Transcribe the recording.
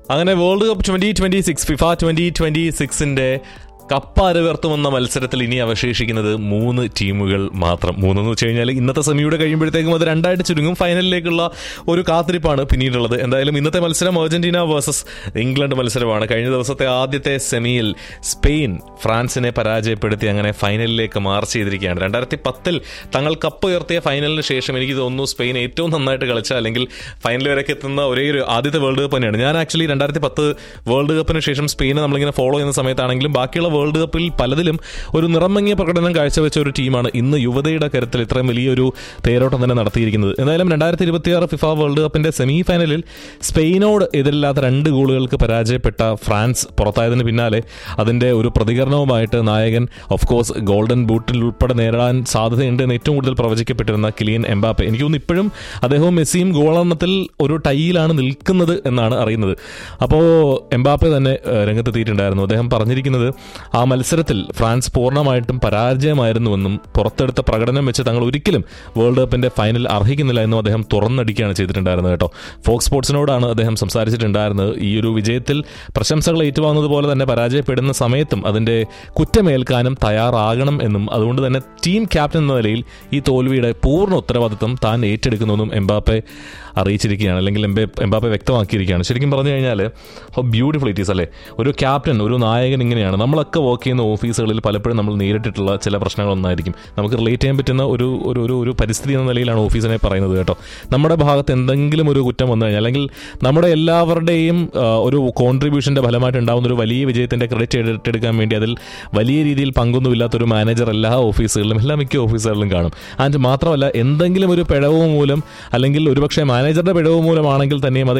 അങ്ങനെ world cup twenty twenty six FIFA twenty twenty സിക്സിന്റെ cup അരവർത്തുമെന്ന മത്സരത്തിൽ ഇനി അവശേഷിക്കുന്നത് മൂന്ന് ടീമുകൾ മാത്രം മൂന്നെന്ന് വെച്ച് കഴിഞ്ഞാൽ ഇന്നത്തെ സെമിയുടെ കഴിയുമ്പോഴത്തേക്കും അത് രണ്ടായിട്ട് ചുരുങ്ങും ഫൈനലിലേക്കുള്ള ഒരു കാത്തിരിപ്പാണ് പിന്നീടുള്ളത് എന്തായാലും ഇന്നത്തെ മത്സരം അർജന്റീന വേഴ്സസ് ഇംഗ്ലണ്ട് മത്സരമാണ് കഴിഞ്ഞ ദിവസത്തെ ആദ്യത്തെ സെമിയിൽ സ്പെയിൻ ഫ്രാൻസിനെ പരാജയപ്പെടുത്തി അങ്ങനെ ഫൈനലിലേക്ക് മാർച്ച് ചെയ്തിരിക്കുകയാണ് രണ്ടായിരത്തി പത്തിൽ തങ്ങൾ കപ്പ് ഉയർത്തിയ ഫൈനലിന് ശേഷം എനിക്ക് തോന്നുന്നു സ്പെയിൻ ഏറ്റവും നന്നായിട്ട് കളിച്ച അല്ലെങ്കിൽ ഫൈനൽ വരെയൊക്കെ എത്തുന്ന ഒരേ ഒരു ആദ്യത്തെ വേൾഡ് കപ്പ് തന്നെയാണ് ഞാൻ ആക്ച്വലി രണ്ടായിരത്തി പത്ത് വേൾഡ് കപ്പിന് ശേഷം സ്പെയിനെ നമ്മളിങ്ങനെ ഫോളോ ചെയ്യുന്ന സമയത്താണെങ്കിലും ബാക്കിയുള്ള വേൾഡ് കപ്പിൽ പലതിലും ഒരു നിറമങ്ങിയ പ്രകടനം കാഴ്ചവെച്ച ഒരു ടീമാണ് ഇന്ന് യുവതയുടെ കരുത്തിൽ ഇത്രയും വലിയൊരു തേരോട്ടം തന്നെ നടത്തിയിരിക്കുന്നത് എന്തായാലും രണ്ടായിരത്തി ഇരുപത്തിയാറ് ഫിഫ വേൾഡ് കപ്പിന്റെ സെമി ഫൈനലിൽ സ്പെയിനോട് എതിരില്ലാത്ത രണ്ട് ഗോളുകൾക്ക് പരാജയപ്പെട്ട ഫ്രാൻസ് പുറത്തായതിന് പിന്നാലെ അതിന്റെ ഒരു പ്രതികരണവുമായിട്ട് നായകൻ ഓഫ് കോഴ്സ് ഗോൾഡൻ ബൂട്ടിൽ ഉൾപ്പെടെ നേരിടാൻ സാധ്യതയുണ്ട് എന്ന് ഏറ്റവും കൂടുതൽ പ്രവചിക്കപ്പെട്ടിരുന്ന കിലിയൻ എംബാപ്പെ എനിക്ക് തോന്നുന്നു ഇപ്പോഴും അദ്ദേഹവും മെസ്സിയും ഗോളെണ്ണത്തിൽ ഒരു ടൈയിലാണ് നിൽക്കുന്നത് എന്നാണ് അറിയുന്നത് അപ്പോൾ എംബാപ്പെ തന്നെ ഏഹ്, രംഗത്തെത്തിയിട്ടുണ്ടായിരുന്നു അദ്ദേഹം പറഞ്ഞിരിക്കുന്നത് ആ മത്സരത്തിൽ ഫ്രാൻസ് പൂർണ്ണമായിട്ടും പരാജയമായിരുന്നുവെന്നും പുറത്തെടുത്ത പ്രകടനം വെച്ച് തങ്ങൾ ഒരിക്കലും വേൾഡ് കപ്പിന്റെ ഫൈനൽ അർഹിക്കുന്നില്ല എന്നും അദ്ദേഹം തുറന്നടിക്കുകയാണ് ചെയ്തിട്ടുണ്ടായിരുന്നത് കേട്ടോ ഫോക്സ് സ്പോർട്സിനോടാണ് അദ്ദേഹം സംസാരിച്ചിട്ടുണ്ടായിരുന്നത് ഈ ഒരു വിജയത്തിൽ പ്രശംസകൾ ഏറ്റുവാങ്ങുന്നത് പോലെ തന്നെ പരാജയപ്പെടുന്ന സമയത്തും അതിന്റെ കുറ്റമേൽക്കാനും തയ്യാറാകണം എന്നും അതുകൊണ്ട് തന്നെ ടീം ക്യാപ്റ്റൻ എന്ന നിലയിൽ ഈ തോൽവിയുടെ പൂർണ്ണ ഉത്തരവാദിത്വം താൻ ഏറ്റെടുക്കുന്നുവെന്നും എംബാപ്പെ അറിയിച്ചിരിക്കുകയാണ് അല്ലെങ്കിൽ എംബെ എംബാപ്പെ വ്യക്തമാക്കിയിരിക്കുകയാണ് ശരിക്കും പറഞ്ഞു കഴിഞ്ഞാൽ ഹോ ബ്യൂട്ടിഫുൾ ഇറ്റ് ഈസ് അല്ലേ ഒരു ക്യാപ്റ്റൻ ഒരു നായകൻ ഇങ്ങനെയാണ് നമ്മളൊക്കെ വർക്ക് ചെയ്യുന്ന ഓഫീസുകളിൽ പലപ്പോഴും നമ്മൾ നേരിട്ടിട്ടുള്ള ചില പ്രശ്നങ്ങളൊന്നായിരിക്കും നമുക്ക് റിലേറ്റ് ചെയ്യാൻ പറ്റുന്ന ഒരു ഒരു ഒരു ഒരു പരിസ്ഥിതി എന്ന നിലയിലാണ് ഓഫീസിനെ പറയുന്നത് കേട്ടോ നമ്മുടെ ഭാഗത്ത് എന്തെങ്കിലും ഒരു കുറ്റം വന്നു കഴിഞ്ഞാൽ അല്ലെങ്കിൽ നമ്മുടെ എല്ലാവരുടെയും ആ, ഒരു കോൺട്രിബ്യൂഷന്റെ ഫലമായിട്ട് ഉണ്ടാകുന്ന ഒരു വലിയ വിജയത്തിന്റെ ക്രെഡിറ്റ് ഏറ്റെടുക്കാൻ വേണ്ടി അതിൽ വലിയ രീതിയിൽ പങ്കൊന്നുമില്ലാത്ത ഒരു മാനേജർ എല്ലാ ഓഫീസുകളിലും എല്ലാ മിക്ക ഓഫീസുകളിലും കാണും ആൻഡ് മാത്രമല്ല എന്തെങ്കിലും ഒരു പിഴവ് മൂലം അല്ലെങ്കിൽ ഒരുപക്ഷെ മാനേജറുടെ പിഴവ് മൂലമാണെങ്കിൽ തന്നെയും അത്